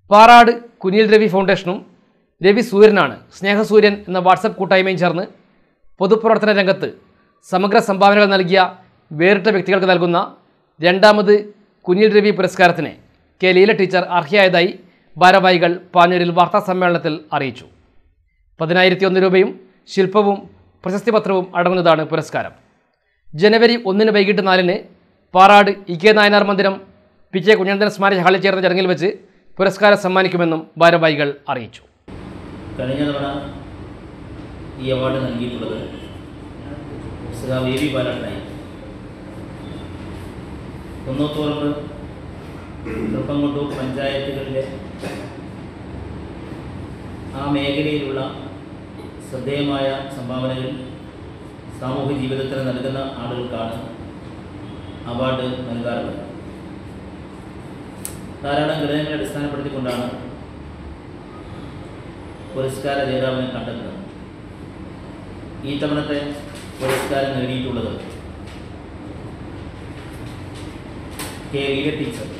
പാറാട് കുനിൽ രവി ഫൗണ്ടേഷനും രവി സൂര്യനാണ് സ്നേഹസൂര്യൻ എന്ന വാട്സപ്പ് കൂട്ടായ്മയും ചേർന്ന് പൊതുപ്രവർത്തന രംഗത്ത് സമഗ്ര സംഭാവനകൾ നൽകിയ വേറിട്ട വ്യക്തികൾക്ക് നൽകുന്ന രണ്ടാമത് കുനിൽ രവി പുരസ്കാരത്തിന് കെ ലീല ടീച്ചർ അർഹയായതായി ഭാരവാഹികൾ പാനൂരിൽ വാർത്താ സമ്മേളനത്തിൽ അറിയിച്ചു പതിനായിരത്തി ഒന്ന് രൂപയും ശില്പവും പ്രശസ്തി പത്രവും അടങ്ങുന്നതാണ് പുരസ്കാരം ജനുവരി ഒന്നിന് വൈകിട്ട് നാലിന് പാറാട് ഇ കെ നായനാർ മന്ദിരം പി കെ കുഞ്ഞനന്ദൻ സ്മാരക ഹാളിൽ ചേർന്ന ചടങ്ങിൽ വെച്ച് പുരസ്കാരം സമ്മാനിക്കുമെന്നും ഭാരവാഹികൾ അറിയിച്ചു കഴിഞ്ഞ തവണ ഈ അവാർഡ് നൽകിയിട്ടുള്ളത് ശ്രീ വി വി ബാലണ്ണനായി കുന്നോത്തുറമ്പ് തൃപ്പങ്കോട്ടൂർ പഞ്ചായത്തുകളിലെ ആ മേഖലയിലുള്ള ശ്രദ്ധേയമായ സംഭാവനകൾ സാമൂഹ്യ ജീവിതത്തിന് നൽകുന്ന ആളുകൾക്കാണ് അവാർഡ് നൽകാറുള്ളത് ധാരാളം ഘടകങ്ങളെ അടിസ്ഥാനപ്പെടുത്തിക്കൊണ്ടാണ് പുരസ്കാര ജേതാവിനെ കണ്ടെത്തുന്നത് ഈ തവണത്തെ പുരസ്കാരം നേടിയിട്ടുള്ളത് K Leela teacher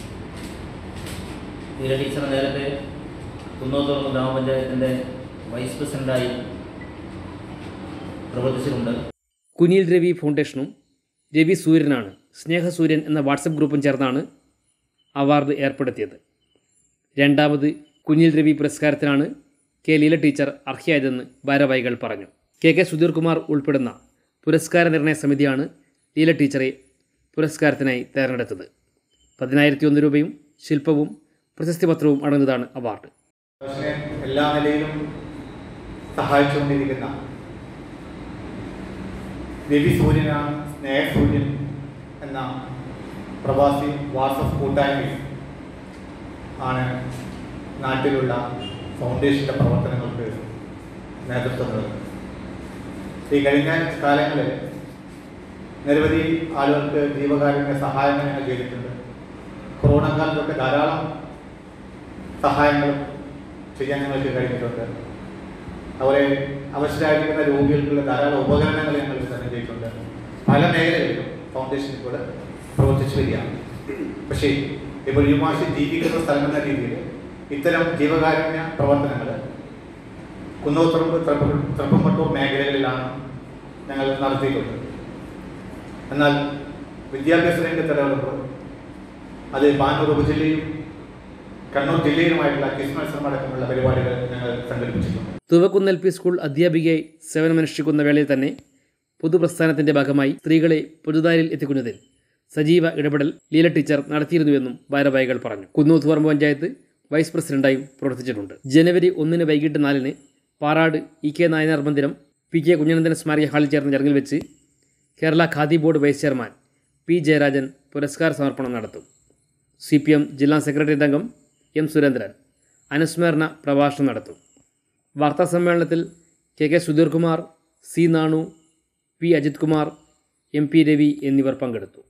Leela teacher നേരത്തെ കുന്നോത്തുറന്ന് ഗ്രാമപഞ്ചായത്തിൻ്റെ വൈസ് പ്രസിഡൻ്റായി പ്രവർത്തിച്ചിട്ടുണ്ട് കുനിൽ രവി ഫൗണ്ടേഷനും രവി സൂര്യനാണ് സ്നേഹസൂര്യൻ എന്ന വാട്സപ്പ് ഗ്രൂപ്പും ചേർന്നാണ് അവാർഡ് ഏർപ്പെടുത്തിയത് രണ്ടാമത് കുനിൽ രവി പുരസ്കാരത്തിനാണ് കെ ലീല ടീച്ചർ അർഹയായതെന്ന് ഭാരവാഹികൾ പറഞ്ഞു കെ കെ സുധീർ കുമാർ ഉൾപ്പെടുന്ന പുരസ്കാര നിർണയ സമിതിയാണ് ലീല ടീച്ചറെ പുരസ്കാരത്തിനായി തിരഞ്ഞെടുത്തത് പതിനായിരത്തി ഒന്ന് രൂപയും ശില്പവും പ്രശസ്തി പത്രവും അടങ്ങുന്നതാണ് അവാർഡ് പക്ഷേ എല്ലാ നിലയിലും സഹായിച്ചുകൊണ്ടിരിക്കുന്ന രവി സൂര്യനാണ് സ്നേഹസൂര്യൻ എന്ന പ്രവാസി വാട്സപ്പ് കൂട്ടായ്മയിൽ ആണ് നാട്ടിലുള്ള ഫൗണ്ടേഷൻ്റെ പ്രവർത്തനങ്ങൾക്ക് നേതൃത്വം നൽകുന്നത് ഈ കഴിഞ്ഞ കാലങ്ങളിൽ നിരവധി ആളുകൾക്ക് ജീവകാരുണ്യ സഹായങ്ങൾ ഞങ്ങൾ ചെയ്തിട്ടുണ്ട് കൊറോണ കാലത്തൊക്കെ ധാരാളം സഹായങ്ങളും ചെയ്യാൻ ഞങ്ങൾക്ക് കഴിഞ്ഞിട്ടുണ്ട് അതുപോലെ അവശരായിരിക്കുന്ന രോഗികൾക്കുള്ള ധാരാളം ഉപകരണങ്ങൾ ഞങ്ങൾ വിതരണം ചെയ്തിട്ടുണ്ട് പല മേഖലകളിലും ഫൗണ്ടേഷൻ ഇപ്പോൾ പ്രവർത്തിച്ചു വരികയാണ് പക്ഷേ ഇപ്പോൾ യുമാശി ജീവിക്കുന്ന സ്ഥലം എന്ന രീതിയിൽ ഇത്തരം ജീവകാരുണ്യ പ്രവർത്തനങ്ങൾ കുന്നോത്തുറമ്പ് തൃപ്പമ്പട്ടൂർ മേഖലകളിലാണ് ഞങ്ങൾ നടത്തിയിട്ടുള്ളത് എന്നാൽ വിദ്യാഭ്യാസ രംഗത്ത് ഇടപെടുമ്പോൾ അത് പാനൂർ ഉപജില്ലയും കണ്ണൂർ ജില്ലയിലുമായിട്ടുള്ള ക്വിസ് മത്സരം അടക്കമുള്ള പരിപാടികൾ ഞങ്ങൾ സംഘടിപ്പിച്ചിട്ടുണ്ട് തുവക്കുന്നൽ പി സ്കൂൾ അധ്യാപികയായി സേവനമനുഷ്ഠിക്കുന്ന വേളയിൽ തന്നെ പൊതുപ്രസ്ഥാനത്തിന്റെ ഭാഗമായി സ്ത്രീകളെ പൊതുദാരിൽ എത്തിക്കുന്നതിൽ സജീവ ഇടപെടൽ ലീല ടീച്ചർ നടത്തിയിരുന്നുവെന്നും ഭാരവാഹികൾ പറഞ്ഞു കുന്നൂത്തുപറമ്പ് പഞ്ചായത്ത് വൈസ് പ്രസിഡന്റായും പ്രവർത്തിച്ചിട്ടുണ്ട് ജനുവരി ഒന്നിന് വൈകിട്ട് നാലിന് പാറാട് ഇ കെ നായനാർ മന്ദിരം പി കെ കുഞ്ഞനന്ദൻ സ്മാരക ഹാളിൽ ചേർന്ന ചടങ്ങിൽ വെച്ച് Kerala Khadi board vice chairman P Jayarajan പുരസ്കാര സമർപ്പണം നടത്തും സി പി എം ജില്ലാ സെക്രട്ടേറിയറ്റ് അംഗം എം സുരേന്ദ്രൻ അനുസ്മരണ പ്രഭാഷണം നടത്തും വാർത്താ സമ്മേളനത്തിൽ K K Sudheer Kumar C Nanu P Ajith Kumar M P Ravi എന്നിവർ പങ്കെടുത്തു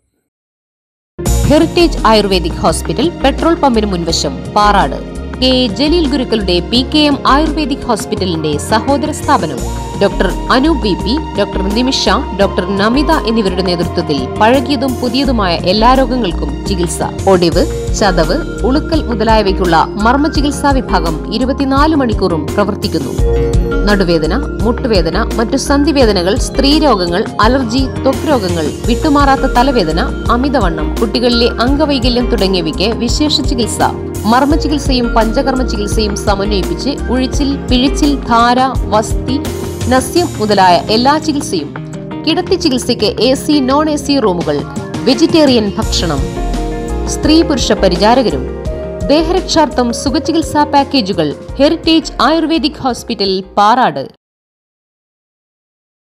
ഹെറിറ്റേജ് ആയുർവേദിക് ഹോസ്പിറ്റൽ പെട്രോൾ പമ്പിന് മുൻവശം പാറാട് കെ എ ജലീൽ ഗുരുക്കളുടെ പി കെ എം ആയുർവേദിക് ഹോസ്പിറ്റലിന്റെ സഹോദര സ്ഥാപനം doctor Anoop V P doctor Nimisha doctor Namitha എന്നിവരുടെ നേതൃത്വത്തിൽ പഴകിയതും പുതിയതുമായ എല്ലാ രോഗങ്ങൾക്കും ചികിത്സ ഒടിവ് ചതവ് ഉളുക്കൽ മുതലായവയ്ക്കുള്ള മർമ്മ ചികിത്സാ വിഭാഗം ഇരുപത്തിനാല് മണിക്കൂറും പ്രവർത്തിക്കുന്നു നടുവേദന മുട്ടുവേദന മറ്റു സന്ധിവേദനകൾ സ്ത്രീരോഗങ്ങൾ അലർജി ത്വക്ക് രോഗങ്ങൾ വിട്ടുമാറാത്ത തലവേദന അമിതവണ്ണം കുട്ടികളിലെ അംഗവൈകല്യം തുടങ്ങിയവയ്ക്ക് വിശേഷ ചികിത്സ മർമ്മ ചികിത്സയും പഞ്ചകർമ്മ ചികിത്സയും സമന്വയിപ്പിച്ച് ഉഴിച്ചിൽ പിഴിച്ചിൽ ധാര വസ്തി നസ്യം മുതലായ എല്ലാ ചികിത്സയും കിടത്തി ചികിത്സയ്ക്ക് A C non A C റൂമുകൾ വെജിറ്റേറിയൻ ഭക്ഷണം സ്ത്രീ പുരുഷ പരിചാരകരും ദേഹരക്ഷാർത്ഥം സുഖചികിത്സാ പാക്കേജുകൾ ഹെറിറ്റേജ് ആയുർവേദിക് ഹോസ്പിറ്റൽ പാറാട്